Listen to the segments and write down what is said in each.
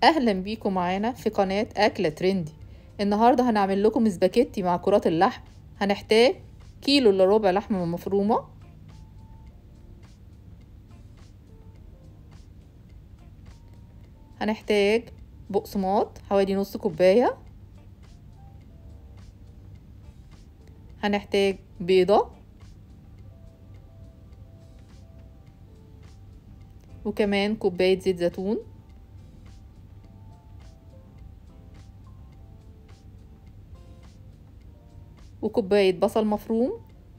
اهلا بيكم معانا في قناة اكلة ترندي النهاردة هنعمل لكم سباكيتي مع كرات اللحم هنحتاج كيلو الا ربع لحمة مفرومة هنحتاج بقسماط حوالي نص كوباية هنحتاج بيضة وكمان كوباية زيت زيتون وكوباية بصل مفروم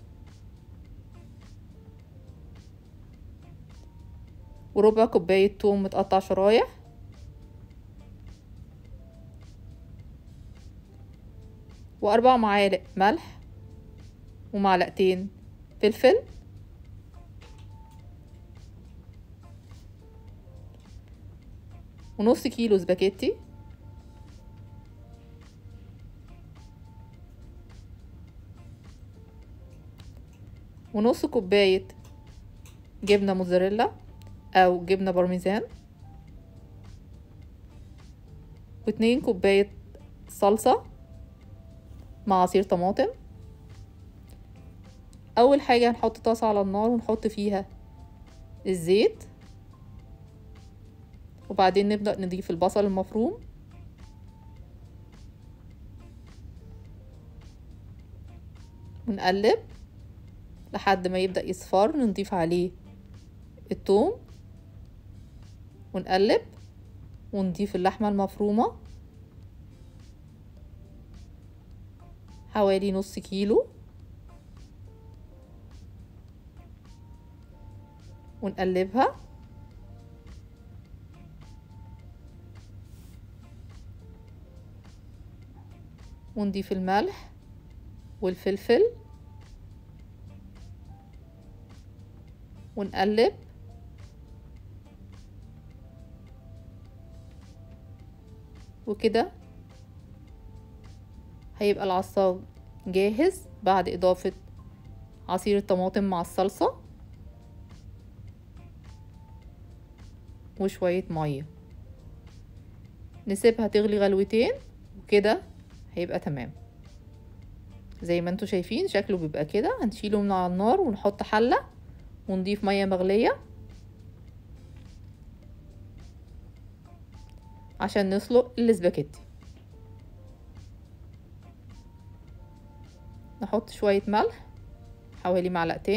وربع كوباية توم متقطع شرايح وأربع معالق ملح ومعلقتين فلفل ونص كيلو سباكيتي ونص كوباية جبنة موزاريلا أو جبنة بارميزان واتنين كوباية صلصة مع عصير طماطم أول حاجة هنحط طاسة على النار ونحط فيها الزيت وبعدين نبدأ نضيف البصل المفروم ونقلب لحد ما يبدأ يصفر نضيف عليه الثوم ونقلب ونضيف اللحمة المفرومة حوالي نص كيلو ونقلبها ونضيف الملح والفلفل ونقلب وكده هيبقى العصاج جاهز بعد إضافة عصير الطماطم مع الصلصة وشوية مية نسيبها تغلي غلوتين وكده هيبقى تمام زي ما انتوا شايفين شكله بيبقى كده هنشيله من على النار ونحط حلة ونضيف مية مغلية عشان نسلق الاسباجيتي نحط شوية ملح حوالي معلقتين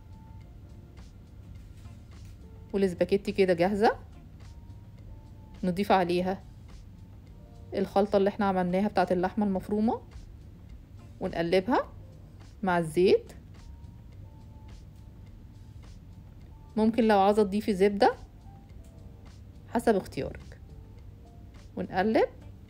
والاسباجيتي كده جاهزة نضيف عليها الخلطة اللي احنا عملناها بتاعت اللحمة المفرومة ونقلبها مع الزيت ممكن لو عاوزة تضيفي زبدة حسب اختيارك ونقلب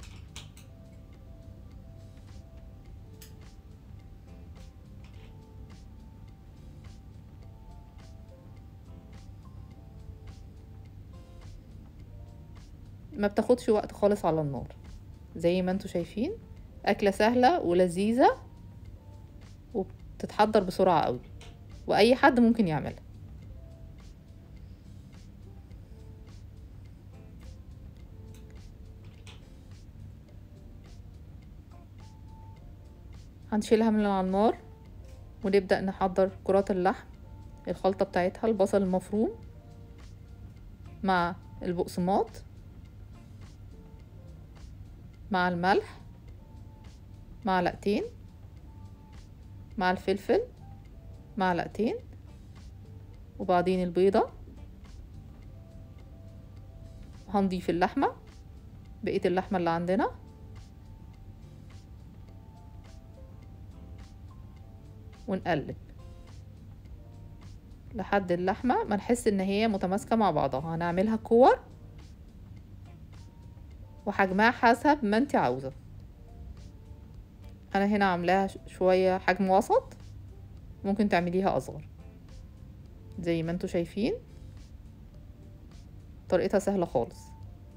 ما بتاخدش وقت خالص على النار زي ما انتوا شايفين اكلة سهلة ولذيذة وبتتحضر بسرعة قوي واي حد ممكن يعملها هنشيلها من على النار ونبدأ نحضر كرات اللحم الخلطة بتاعتها البصل المفروم مع البقسماط مع الملح معلقتين مع الفلفل معلقتين وبعدين البيضة هنضيف اللحمة بقية اللحمة اللي عندنا ونقلب لحد اللحمة ما نحس ان هي متماسكة مع بعضها هنعملها كور وحجمها حسب ما انت عاوزة انا هنا عاملاها شوية حجم وسط ممكن تعمليها اصغر زي ما انتوا شايفين طريقتها سهلة خالص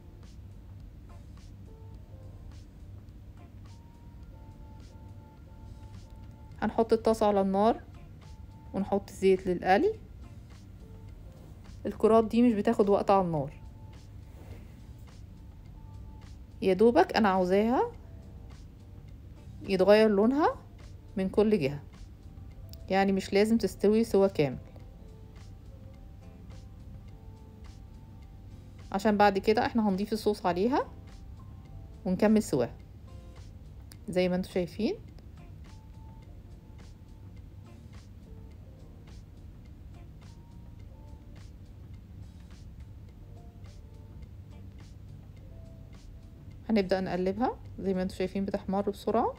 هنحط الطاسة على النار ونحط زيت للقلي الكرات دي مش بتاخد وقت على النار يا دوبك انا عاوزاها يتغير لونها من كل جهة يعني مش لازم تستوي سوا كامل عشان بعد كده احنا هنضيف الصوص عليها ونكمل سواها زي ما انتوا شايفين هنبدأ نقلبها زي ما انتوا شايفين بتحمر بسرعة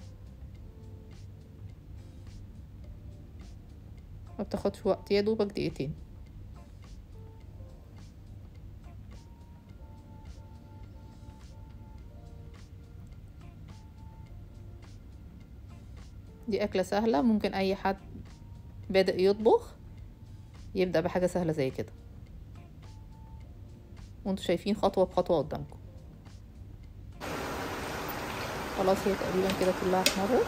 ما بتاخدش وقت يا دوبك دقيقتين دي أكلة سهلة ممكن أي حد بادئ يطبخ يبدأ بحاجة سهلة زي كده وانتوا شايفين خطوة بخطوة قدامكم خلاص هي تقريبا كده كلها احمرت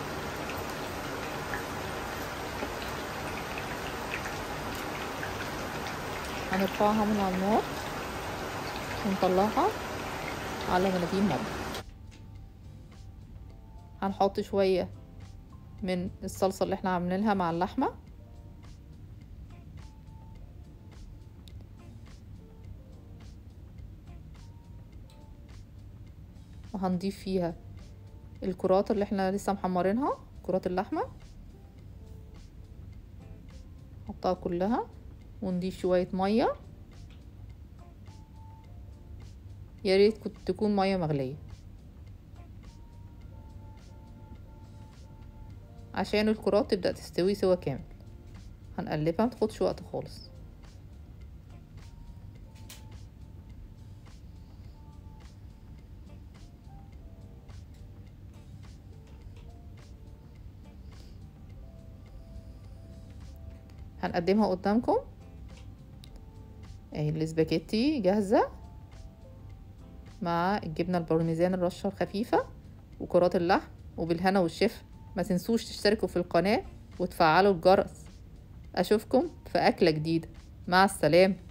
هنرفعها من على النار ونطلعها على مناديل مرة هنحط شوية من الصلصة اللي احنا عاملينها مع اللحمة وهنضيف فيها الكرات اللي احنا لسه محمرينها كرات اللحمة نحطها كلها ونضيف شوية مية يا ريت كنت تكون مية مغلية عشان الكرات تبدأ تستوي سوا كامل هنقلبها متاخدش وقت خالص هنقدمها قدامكم اهي الاسباجيتي جاهزة مع الجبنة البارميزان الرشة الخفيفة وكرات اللحم وبالهنا والشفا ما تنسوش تشتركوا في القناة وتفعلوا الجرس اشوفكم في اكلة جديدة مع السلامة